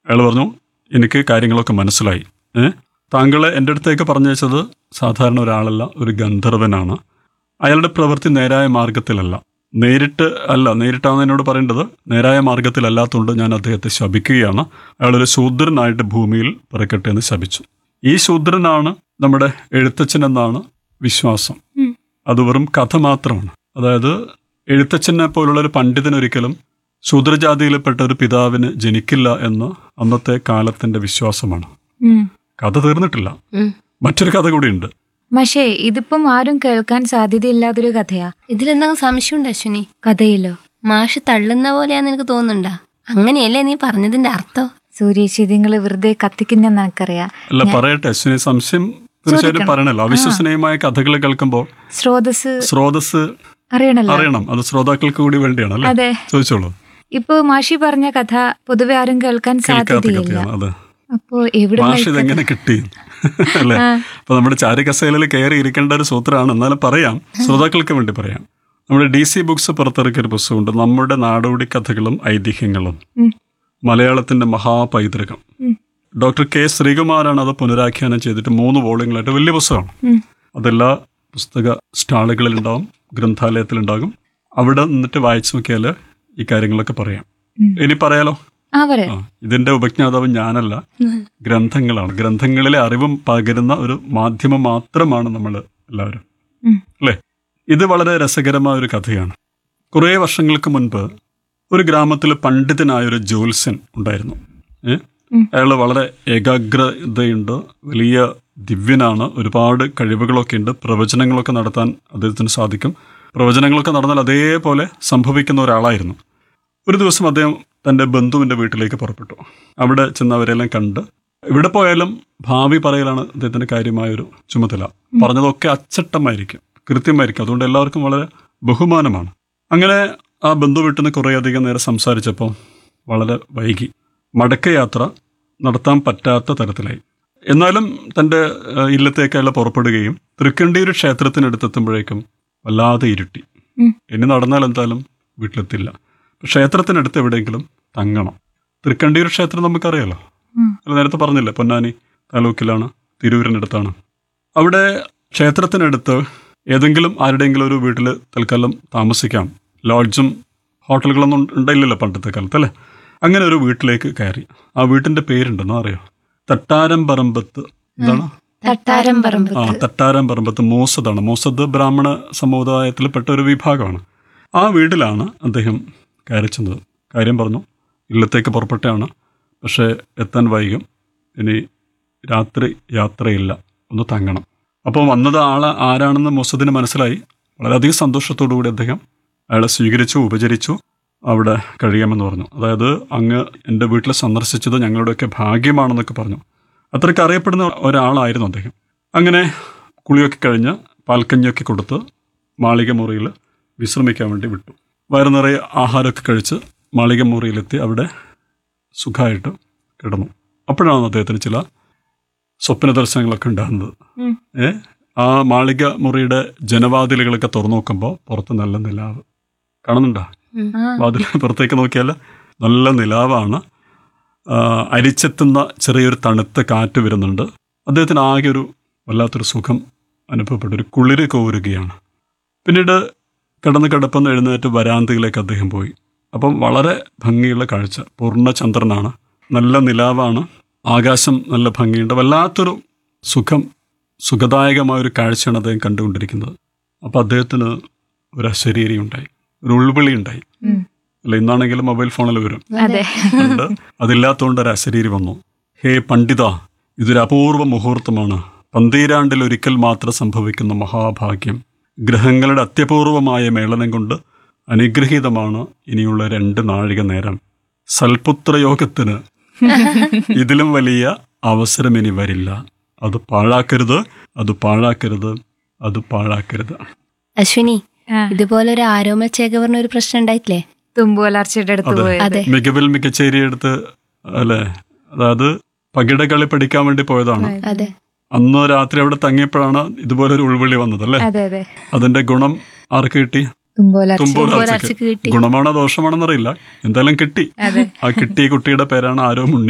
അയാൾ പറഞ്ഞു എനിക്ക് കാര്യങ്ങളൊക്കെ മനസ്സിലായി ഏ താങ്കളെ എൻ്റെ അടുത്തേക്ക് പറഞ്ഞയച്ചത് സാധാരണ ഒരാളല്ല ഒരു ഗന്ധർവനാണ് അയാളുടെ പ്രവൃത്തി നേരായ മാർഗത്തിലല്ല നേരിട്ട് അല്ല നേരിട്ടാണ് എന്നോട് പറയേണ്ടത് നേരായ മാർഗത്തിലല്ലാത്തതുകൊണ്ട് ഞാൻ അദ്ദേഹത്തെ ശപിക്കുകയാണ് അയാളൊരു ശൂദ്രനായിട്ട് ഭൂമിയിൽ പിറക്കട്ടെ എന്ന് ശപിച്ചു ഈ ശൂദ്രനാണ് നമ്മുടെ എഴുത്തച്ഛൻ എന്നാണ് വിശ്വാസം ഉം. അത് വെറും കഥ മാത്രമാണ് അതായത് എഴുത്തച്ഛനെ പോലുള്ള ഒരു പണ്ഡിതൻ ഒരിക്കലും ശൂദ്രജാതിയിൽപ്പെട്ട ഒരു പിതാവിന് ജനിക്കില്ല എന്ന് അന്നത്തെ കാലത്തിന്റെ വിശ്വാസമാണ് ഉം. കഥ തീർന്നിട്ടില്ല ഉം. മറ്റൊരു കഥ കൂടിയുണ്ട് പക്ഷേ ഇതിപ്പം ആരും കേൾക്കാൻ സാധ്യതയില്ലാത്തൊരു കഥയാ ഇതിലെന്തെങ്കിലും സംശയമുണ്ട് അശ്വിനി കഥയിലോ മാഷ് തള്ളുന്ന പോലെയാന്ന് എനിക്ക് തോന്നുന്നുണ്ടാ അങ്ങനെയല്ലേ നീ പറഞ്ഞതിന്റെ അർത്ഥം സൂര്യേച്ചി നിങ്ങൾ വെറുതെ കത്തിക്കുന്നെന്ന് എനിക്കറിയാം അല്ല പറയട്ടെ അശ്വിനി സംശയം തീർച്ചയായിട്ടും പറയണല്ലോ അവിശ്വസനീയമായ കഥകൾ കേൾക്കുമ്പോൾ സ്രോതസ് സ്രോതസ് അറിയണല്ലോ അറിയണം അത് ശ്രോതാക്കൾക്ക് കൂടി വേണ്ടിയാണ് അല്ലേ അതെ ചോദിച്ചോളൂ ഇപ്പൊ മാഷി പറഞ്ഞ കഥ പൊതുവെ ആരും കേൾക്കാൻ കേൾക്കാത്ത സാധ്യതയില്ല കഥയാണ് അതെ അപ്പോ എവിടെ മാഷ് ഇതെങ്ങനെ കിട്ടി അല്ലേ അപ്പൊ നമ്മുടെ ചാരികസേലയിൽ കയറി ഇരിക്കേണ്ട ഒരു സൂത്രമാണ് എന്നാലും പറയാം ശ്രോതാക്കൾക്ക് വേണ്ടി പറയാം നമ്മുടെ ഡി സി ബുക്സ് പുറത്തിറക്കിയ ഒരു പുസ്തകമുണ്ട് നമ്മുടെ നാടോടി കഥകളും ഐതിഹ്യങ്ങളും ഉം. മലയാളത്തിന്റെ മഹാപൈതൃകം ഉം. ഡോക്ടർ കെ ശ്രീകുമാറാണ് അത് പുനരാഖ്യാനം ചെയ്തിട്ട് മൂന്ന് വോളിയങ്ങളായിട്ട് വലിയ പുസ്തകമാണ് ഉം. അതെല്ലാ പുസ്തക സ്റ്റാളുകളിലുണ്ടാവും ഗ്രന്ഥാലയത്തിലുണ്ടാകും അവിടെ നിന്നിട്ട് വായിച്ചു നോക്കിയാൽ ഈ കാര്യങ്ങളൊക്കെ പറയാം ഉം. ഇനി പറയാലോ ആ പറയാം ആ ഇതിന്റെ ഉപജ്ഞാതാവ് ഞാനല്ല ഗ്രന്ഥങ്ങളാണ് ഗ്രന്ഥങ്ങളിലെ അറിവും പകരുന്ന ഒരു മാധ്യമം മാത്രമാണ് നമ്മൾ എല്ലാവരും ഉം. അല്ലേ ഇത് വളരെ രസകരമായ ഒരു കഥയാണ് കുറേ വർഷങ്ങൾക്ക് മുൻപ് ഒരു ഗ്രാമത്തിൽ പണ്ഡിതനായ ഒരു ജ്യോത്സ്യൻ ഉണ്ടായിരുന്നു ഏ ഉം. അയാൾ വളരെ ഏകാഗ്രതയുണ്ട് വലിയ ദിവ്യനാണ് ഒരുപാട് കഴിവുകളൊക്കെ ഉണ്ട് പ്രവചനങ്ങളൊക്കെ നടത്താൻ അദ്ദേഹത്തിന് സാധിക്കും പ്രവചനങ്ങളൊക്കെ നടന്നാൽ അതേപോലെ സംഭവിക്കുന്ന ഒരാളായിരുന്നു ഒരു ദിവസം അദ്ദേഹം തൻ്റെ ബന്ധുവിൻ്റെ വീട്ടിലേക്ക് പുറപ്പെട്ടു അവിടെ ചെന്ന് അവരെല്ലാം കണ്ട് ഇവിടെ പോയാലും ഭാവി പറയലാണ് അദ്ദേഹത്തിൻ്റെ കാര്യമായൊരു ചുമതല പറഞ്ഞതൊക്കെ അച്ചട്ടമായിരിക്കും കൃത്യമായിരിക്കും അതുകൊണ്ട് എല്ലാവർക്കും വളരെ ബഹുമാനമാണ് അങ്ങനെ ആ ബന്ധു വീട്ടിൽ നിന്ന് കുറേയധികം നേരം സംസാരിച്ചപ്പോൾ വളരെ വൈകി മടക്കയാത്ര നടത്താൻ പറ്റാത്ത തരത്തിലായി എന്നാലും തൻ്റെ ഏഹ്, ഇല്ലത്തേക്ക് അയാൾ പുറപ്പെടുകയും തൃക്കണ്ടിയൂർ ക്ഷേത്രത്തിനടുത്തെത്തുമ്പോഴേക്കും വല്ലാതെ ഇരുട്ടി ഉം. ഇനി നടന്നാൽ എന്തായാലും വീട്ടിലെത്തില്ല ക്ഷേത്രത്തിനടുത്ത് എവിടെയെങ്കിലും തങ്ങണം തൃക്കണ്ടിയൂർ ക്ഷേത്രം നമുക്കറിയാലോ ഉം. അല്ല നേരത്തെ പറഞ്ഞില്ലേ പൊന്നാനി താലൂക്കിലാണ് തിരൂരിനടുത്താണ് അവിടെ ക്ഷേത്രത്തിനടുത്ത് ഏതെങ്കിലും ആരുടെയെങ്കിലും ഒരു വീട്ടിൽ തൽക്കാലം താമസിക്കാം ലോഡ്ജും ഹോട്ടലുകളൊന്നും ഉണ്ടായില്ലല്ലോ പണ്ടത്തെ കാലത്ത് അല്ലേ അങ്ങനെ ഒരു വീട്ടിലേക്ക് കയറി ആ വീട്ടിന്റെ പേരുണ്ടെന്നോ അറിയോ തട്ടാരം പറമ്പത്ത് എന്താണ് തട്ടാരം പറമ്പ് ആ തട്ടാരം പറമ്പത്ത് മോസദാണ് മോസദ് ബ്രാഹ്മണ സമുദായത്തിൽപ്പെട്ട ഒരു വിഭാഗമാണ് ആ വീട്ടിലാണ് അദ്ദേഹം കയറി ചെന്നത് കാര്യം പറഞ്ഞു ഇല്ലത്തേക്ക് പുറപ്പെട്ടാണ് പക്ഷേ എത്താൻ വൈകും ഇനി രാത്രി യാത്രയില്ല ഒന്ന് തങ്ങണം അപ്പോൾ വന്നത് ആൾ ആരാണെന്ന് മൊസദിന് മനസ്സിലായി വളരെയധികം സന്തോഷത്തോടു കൂടി അദ്ദേഹം അയാളെ സ്വീകരിച്ചു ഉപചരിച്ചു അവിടെ കഴിയാമെന്ന് പറഞ്ഞു അതായത് അങ്ങ് എൻ്റെ വീട്ടിൽ സന്ദർശിച്ചത് ഞങ്ങളുടെയൊക്കെ ഭാഗ്യമാണെന്നൊക്കെ പറഞ്ഞു അത്രയ്ക്ക് അറിയപ്പെടുന്ന ഒരാളായിരുന്നു അദ്ദേഹം അങ്ങനെ കുളിയൊക്കെ കഴിഞ്ഞ് പാൽക്കഞ്ഞിയൊക്കെ കൊടുത്ത് മാളിക മുറിയിൽ വിശ്രമിക്കാൻ വേണ്ടി വിട്ടു വയറു നിറയെ ആഹാരമൊക്കെ കഴിച്ച് മാളിക മുറിയിലെത്തി അവിടെ സുഖമായിട്ട് കിടന്നു അപ്പോഴാണ് അദ്ദേഹത്തിന് ചില സ്വപ്ന ദർശനങ്ങളൊക്കെ ഉണ്ടാകുന്നത് ഉം. ഏ ആ മാളിക മുറിയുടെ ജനവാതിലുകളൊക്കെ തുറന്നു നോക്കുമ്പോൾ പുറത്ത് നല്ല നിലാവ് കാണുന്നുണ്ടോ ആ വാതിൽ പുറത്തേക്ക് നോക്കിയാൽ നല്ല നിലാവാണ് ആ, അരിച്ചെത്തുന്ന ചെറിയൊരു തണുത്ത കാറ്റ് വരുന്നുണ്ട് അദ്ദേഹത്തിന് ആകെ ഒരു വല്ലാത്തൊരു സുഖം അനുഭവപ്പെട്ടു ഒരു കുളിര് കോരുകയാണ് പിന്നീട് കിടന്ന് കിടപ്പെന്ന് എഴുന്നേറ്റ് വരാന്തയിലേക്ക് അദ്ദേഹം പോയി അപ്പം വളരെ ഭംഗിയുള്ള കാഴ്ച പൂർണ്ണചന്ദ്രനാണ് നല്ല നിലാവാണ് ആകാശം നല്ല ഭംഗിയുണ്ട് വല്ലാത്തൊരു സുഖം സുഖദായകമായ ഒരു കാഴ്ചയാണ് അദ്ദേഹം കണ്ടുകൊണ്ടിരിക്കുന്നത് അപ്പോൾ അദ്ദേഹത്തിന് ഒരു അശരീരി ഉണ്ടായി ഒരു ഉൾവിളി ഉണ്ടായി ഉം. അല്ല ഇന്നാണെങ്കിലും മൊബൈൽ ഫോണിൽ വരും അതെ ഉണ്ട് അതില്ലാത്തതുകൊണ്ട് ഒരു അശരീരി വന്നു ഹേ പണ്ഡിത ഇതൊരു അപൂർവ മുഹൂർത്തമാണ് പന്തീരാണ്ടിൽ ഒരിക്കൽ മാത്രം സംഭവിക്കുന്ന മഹാഭാഗ്യം ഗ്രഹങ്ങളുടെ അത്യപൂർവമായ മേളനം കൊണ്ട് അനുഗ്രഹീതമാണ് ഇനിയുള്ള രണ്ട് നാഴിക നേരം സൽപുത്രയോഗത്തിന് ഇതിലും വലിയ അവസരം ഇനി വരില്ല അത് പാഴാക്കരുത് അത് പാഴാക്കരുത് അത് പാഴാക്കരുത് അശ്വിനി ആ, ഇതുപോലെ ഒരു ആരോമ ചേകവറിന് ഒരു പ്രശ്നം ഉണ്ടായിട്ടില്ലേ തുമ്പുവളർച്ചയുടെ അടുത്ത് അതെ. പോയത് അതെ മികവിൽ മികച്ചേരി എടുത്ത് അല്ലെ അതായത് പകിട കളി പഠിക്കാൻ വേണ്ടി പോയതാണ് അതെ അന്ന് രാത്രി അവിടെ തങ്ങിയപ്പോഴാണ് ഇതുപോലെ ഒരു ഉൾവിളി വന്നത് അല്ലേ അതെ അതെ അതിന്റെ ഗുണം ആർക്ക് കിട്ടി തുമ്പുവളർച്ച തുമ്പോലർച്ചയ്ക്ക് തുമ്പോലർച്ചയ്ക്ക് കിട്ടി. ഗുണമാണോ ദോഷമാണെന്നറിയില്ല എന്തായാലും കിട്ടി അതെ ആ കിട്ടിയ കുട്ടിയുടെ പേരാണ് ആരോ മുണ്ണി